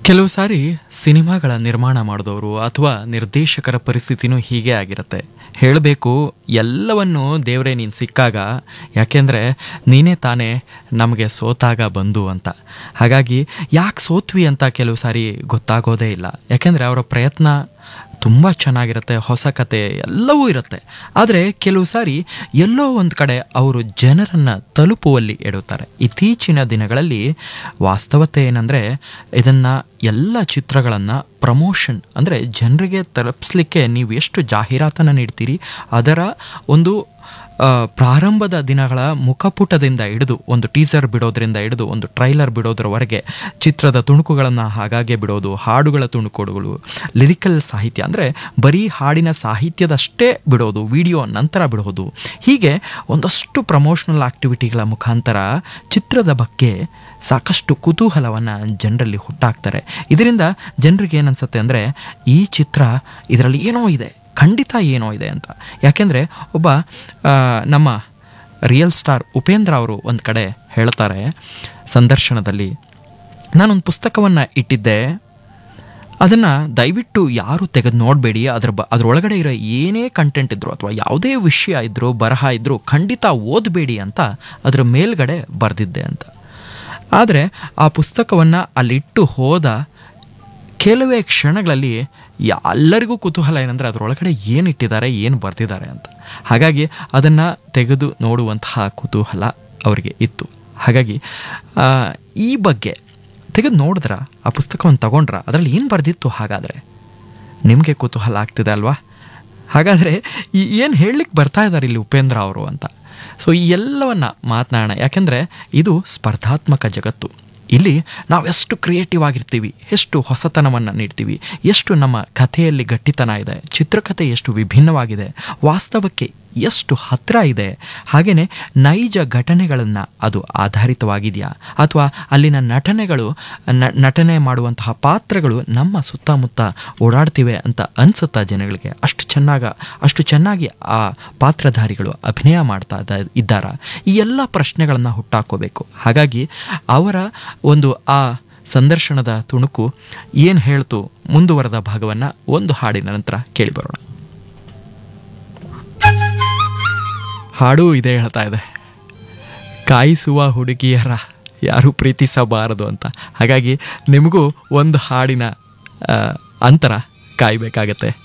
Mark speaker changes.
Speaker 1: ಕೆಲವು ಸಾರಿ ಸಿನಿಮಾಗಳ ನಿರ್ಮಾಣ ಮಾಡಿದವರು ಅಥವಾ ನಿರ್ದೇಶಕರ ಪರಿಸ್ಥಿತಿನೂ ಹೀಗೆ ಆಗಿರುತ್ತೆ ಹೇಳಬೇಕು ಎಲ್ಲವನ್ನು ದೇವರೇ ನೀನು ಸಿಕ್ಕಾಗ ಯಾಕೆಂದರೆ ನೀನೇ ತಾನೇ ನಮಗೆ ಸೋತಾಗ ಬಂದು ಅಂತ ಹಾಗಾಗಿ ಯಾಕೆ ಸೋತ್ವಿ ಅಂತ ಕೆಲವು ಸಾರಿ ಗೊತ್ತಾಗೋದೇ ಇಲ್ಲ ಯಾಕೆಂದರೆ ಅವರ ಪ್ರಯತ್ನ ತುಂಬ ಚೆನ್ನಾಗಿರುತ್ತೆ ಹೊಸ ಕತೆ ಎಲ್ಲವೂ ಇರುತ್ತೆ ಆದರೆ ಕೆಲವು ಸಾರಿ ಎಲ್ಲೋ ಒಂದು ಕಡೆ ಅವರು ಜನರನ್ನು ತಲುಪುವಲ್ಲಿ ಎಡುತ್ತಾರೆ ಇತ್ತೀಚಿನ ದಿನಗಳಲ್ಲಿ ವಾಸ್ತವತೆ ಏನಂದರೆ ಇದನ್ನು ಎಲ್ಲ ಚಿತ್ರಗಳನ್ನು ಪ್ರಮೋಷನ್ ಅಂದರೆ ಜನರಿಗೆ ತಲುಪಿಸ್ಲಿಕ್ಕೆ ನೀವು ಎಷ್ಟು ಜಾಹೀರಾತನ್ನು ನೀಡ್ತೀರಿ ಅದರ ಒಂದು ಆ, ಪ್ರಾರಂಭದ ದಿನಗಳ ಮುಖಪುಟದಿಂದ ಹಿಡಿದು ಒಂದು ಟೀಸರ್ ಬಿಡೋದ್ರಿಂದ ಹಿಡಿದು ಒಂದು ಟ್ರೈಲರ್ ಬಿಡೋದ್ರವರೆಗೆ ಚಿತ್ರದ ತುಣುಕುಗಳನ್ನು ಹಾಗಾಗೆ ಬಿಡೋದು ಹಾಡುಗಳ ತುಣುಕುಗಳು ಲಿರಿಕಲ್ ಸಾಹಿತ್ಯ ಅಂದರೆ ಬರೀ ಹಾಡಿನ ಸಾಹಿತ್ಯದಷ್ಟೇ ಬಿಡೋದು ವಿಡಿಯೋ ನಂತರ ಬಿಡೋದು ಹೀಗೆ ಒಂದಷ್ಟು ಪ್ರಮೋಷನಲ್ ಆಕ್ಟಿವಿಟಿಗಳ ಮುಖಾಂತರ ಚಿತ್ರದ ಬಗ್ಗೆ ಸಾಕಷ್ಟು ಕುತೂಹಲವನ್ನು ಜನರಲ್ಲಿ ಹುಟ್ಟಾಕ್ತಾರೆ ಇದರಿಂದ ಜನರಿಗೆ ಏನನ್ಸುತ್ತೆ ಅಂದರೆ ಈ ಚಿತ್ರ ಇದರಲ್ಲಿ ಏನೋ ಇದೆ ಖಂಡಿತ ಏನೋ ಇದೆ ಅಂತ ಯಾಕೆಂದರೆ ಒಬ್ಬ ಆ, ನಮ್ಮ ರಿಯಲ್ ಸ್ಟಾರ್ ಉಪೇಂದ್ರ ಅವರು ಒಂದು ಕಡೆ ಹೇಳ್ತಾರೆ ಸಂದರ್ಶನದಲ್ಲಿ ನಾನೊಂದು ಪುಸ್ತಕವನ್ನು ಇಟ್ಟಿದ್ದೆ ಅದನ್ನು ದಯವಿಟ್ಟು ಯಾರು ತೆಗೆದು ನೋಡಬೇಡಿ ಅದ್ರ ಬ ಅದರೊಳಗಡೆ ಇರೋ ಏನೇ ಕಂಟೆಂಟ್ ಇದ್ದರೂ ಅಥವಾ ಯಾವುದೇ ವಿಷಯ ಇದ್ದರೂ ಬರಹ ಇದ್ದರೂ ಖಂಡಿತ ಓದಬೇಡಿ ಅಂತ ಅದರ ಮೇಲ್ಗಡೆ ಬರೆದಿದ್ದೆ ಅಂತ ಆದರೆ ಆ ಪುಸ್ತಕವನ್ನು ಅಲ್ಲಿಟ್ಟು ಹೋದ ಕೆಲವೇ ಕ್ಷಣಗಳಲ್ಲಿ ಎಲ್ಲರಿಗೂ ಕುತೂಹಲ ಏನಂದರೆ ಅದರೊಳಗಡೆ ಏನು ಇಟ್ಟಿದ್ದಾರೆ ಏನು ಬರೆದಿದ್ದಾರೆ ಅಂತ ಹಾಗಾಗಿ ಅದನ್ನು ತೆಗೆದು ನೋಡುವಂತಹ ಕುತೂಹಲ ಅವರಿಗೆ ಇತ್ತು ಹಾಗಾಗಿ ಆ, ಈ ಬಗ್ಗೆ ತೆಗೆದು ನೋಡಿದ್ರ ಆ ಪುಸ್ತಕವನ್ನು ತಗೊಂಡ್ರ ಅದರಲ್ಲಿ ಏನು ಬರೆದಿತ್ತು ಹಾಗಾದರೆ ನಿಮಗೆ ಕುತೂಹಲ ಆಗ್ತಿದೆ ಅಲ್ವಾ ಹಾಗಾದರೆ ಈ ಏನು ಹೇಳಲಿಕ್ಕೆ ಬರ್ತಾ ಇದ್ದಾರೆ ಇಲ್ಲಿ ಉಪೇಂದ್ರ ಅವರು ಅಂತ ಸೊ ಈ ಎಲ್ಲವನ್ನ ಮಾತನಾಡೋಣ ಯಾಕೆಂದರೆ ಇದು ಸ್ಪರ್ಧಾತ್ಮಕ ಜಗತ್ತು ಇಲ್ಲಿ ನಾವು ಎಷ್ಟು ಕ್ರಿಯೇಟಿವ್ ಆಗಿರ್ತೀವಿ ಎಷ್ಟು ಹೊಸತನವನ್ನು ನೀಡ್ತೀವಿ ಎಷ್ಟು ನಮ್ಮ ಕಥೆಯಲ್ಲಿ ಗಟ್ಟಿತನ ಇದೆ ಚಿತ್ರಕಥೆ ಎಷ್ಟು ವಿಭಿನ್ನವಾಗಿದೆ ವಾಸ್ತವಕ್ಕೆ ಎಷ್ಟು ಹತ್ತಿರ ಇದೆ ಹಾಗೆಯೇ ನೈಜ ಘಟನೆಗಳನ್ನು ಅದು ಆಧಾರಿತವಾಗಿದೆಯಾ ಅಥವಾ ಅಲ್ಲಿನ ನಟನೆಗಳು ನ- ನಟನೆ ಮಾಡುವಂತಹ ಪಾತ್ರಗಳು ನಮ್ಮ ಸುತ್ತಮುತ್ತ ಓಡಾಡ್ತಿವೆ ಅಂತ ಅನ್ಸುತ್ತಾ ಜನಗಳಿಗೆ ಅಷ್ಟು ಚೆನ್ನಾಗ ಅಷ್ಟು ಚೆನ್ನಾಗಿ ಆ ಪಾತ್ರಧಾರಿಗಳು ಅಭಿನಯ ಮಾಡ್ತಾ ಇದ್ದ- ಇದ್ದಾರಾ ಈ ಎಲ್ಲ ಪ್ರಶ್ನೆಗಳನ್ನು ಹುಟ್ಟಾಕೋಬೇಕು ಹಾಗಾಗಿ ಅವರ ಒಂದು ಆ ಸಂದರ್ಶನದ ತುಣುಕು ಏನು ಹೇಳ್ತು ಮುಂದುವರೆದ ಭಾಗವನ್ನು ಒಂದು ಹಾಡಿನ ನಂತರ ಕೇಳಿಬರೋಣ ಹಾಡು ಇದೇ ಹೇಳ್ತಾ ಇದೆ ಕಾಯಿಸುವ ಹುಡುಗಿಯರ ಯಾರು ಪ್ರೀತಿಸಬಾರದು ಅಂತ ಹಾಗಾಗಿ ನಿಮಗೂ ಒಂದು ಹಾಡಿನ ಆ, ಅಂತರ ಕಾಯಬೇಕಾಗತ್ತೆ